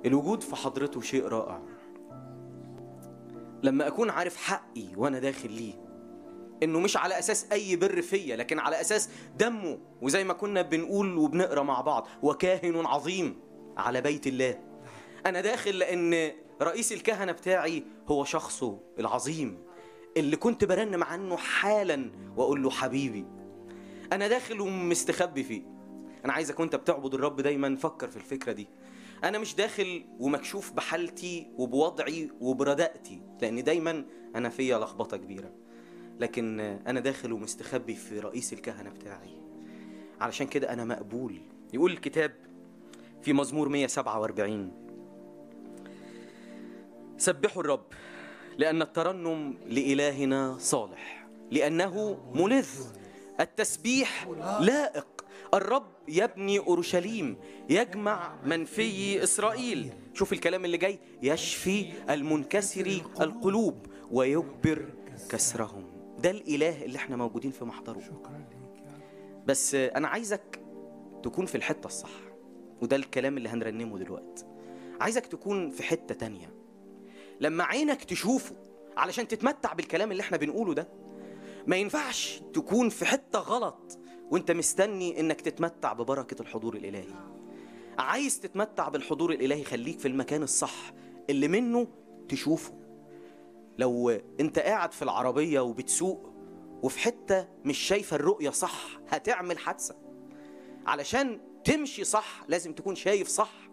الوجود في حضرته شيء رائع لما اكون عارف حقي وانا داخل ليه انه مش على اساس اي بر فيا لكن على اساس دمه وزي ما كنا بنقول وبنقرا مع بعض وكاهن عظيم على بيت الله انا داخل لان رئيس الكهنه بتاعي هو شخصه العظيم اللي كنت برنم عنه حالا واقول له حبيبي انا داخل ومستخبي فيه انا عايزك وانت بتعبد الرب دايما فكر في الفكره دي انا مش داخل ومكشوف بحالتي وبوضعي وبرداءتي لان دايما انا فيا لخبطه كبيره لكن انا داخل ومستخبي في رئيس الكهنه بتاعي علشان كده انا مقبول يقول الكتاب في مزمور 147 سبحوا الرب لأن الترنم لإلهنا صالح لأنه ملذ التسبيح لائق الرب يبني أورشليم يجمع منفي إسرائيل شوف الكلام اللي جاي يشفي المنكسر القلوب ويجبر كسرهم ده الإله اللي احنا موجودين في محضره بس أنا عايزك تكون في الحتة الصح وده الكلام اللي هنرنمه دلوقتي عايزك تكون في حتة تانية لما عينك تشوفه علشان تتمتع بالكلام اللي احنا بنقوله ده ما ينفعش تكون في حتة غلط وانت مستني انك تتمتع ببركة الحضور الالهي عايز تتمتع بالحضور الالهي خليك في المكان الصح اللي منه تشوفه لو انت قاعد في العربية وبتسوق وفي حتة مش شايفة الرؤية صح هتعمل حادثة علشان تمشي صح لازم تكون شايف صح